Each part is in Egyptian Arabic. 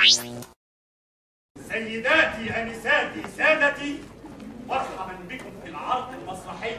سيداتي انساتي سادتي مرحبا بكم في العرض المسرحي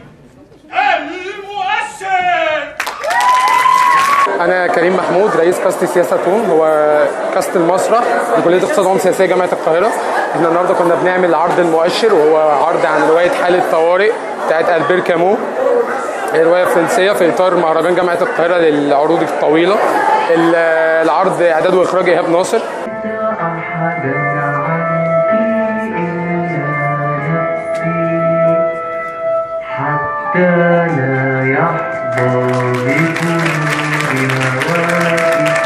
المؤشر انا كريم محمود رئيس كاست سياسه تون هو كاست المسرح بكليه اقتصاد وعلوم سياسيه جامعه القاهره احنا النهارده كنا بنعمل عرض المؤشر وهو عرض عن روايه حاله طوارئ بتاعت البير كامو هي روايه فرنسيه في اطار مهرجان جامعه القاهره للعروض الطويله ال- العرض اعداد واخراج ايهاب ناصر أحدا عنك إلا نفسي حتى لا يحظى بكل هواك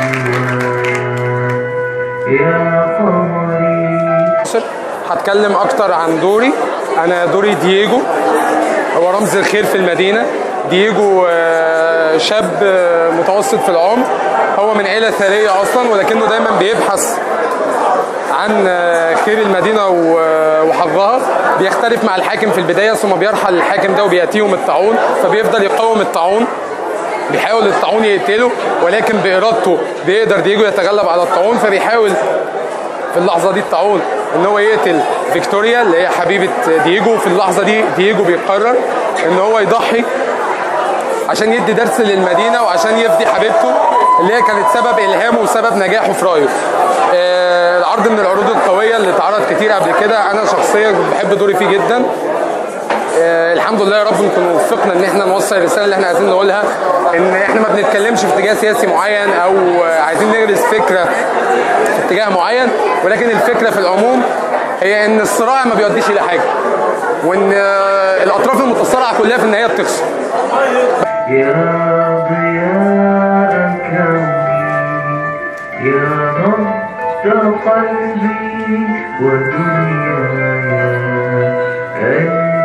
سوايا يا قمري ناصر هتكلم اكتر عن دوري انا دوري دييجو هو رمز الخير في المدينه دييجو آه، شاب آه، متوسط في العمر هو من عيله ثريه اصلا ولكنه دايما بيبحث عن آه، خير المدينه و- وحظها بيختلف مع الحاكم في البدايه ثم بيرحل الحاكم ده وبياتيهم الطاعون فبيفضل يقاوم الطاعون بيحاول الطاعون يقتله ولكن بارادته بيقدر دييجو يتغلب على الطاعون فبيحاول في اللحظه دي الطاعون ان هو يقتل فيكتوريا اللي هي حبيبه دييجو في اللحظه دي دييجو بيقرر ان هو يضحي عشان يدي درس للمدينه وعشان يفدي حبيبته اللي هي كانت سبب الهامه وسبب نجاحه في رايه. آه، العرض من العروض القويه اللي اتعرض كتير قبل كده انا شخصيا بحب دوري فيه جدا. آه، الحمد لله يا رب نكون وفقنا ان احنا نوصل الرساله اللي احنا عايزين نقولها ان احنا ما بنتكلمش في اتجاه سياسي معين او آه، عايزين نغرس فكره في اتجاه معين ولكن الفكره في العموم هي ان الصراع ما بيوديش الى حاجه وان آه، الاطراف المتصارعه كلها في النهايه بتخسر يا ضياء كوني يا نبض قلبي ودنياي أنت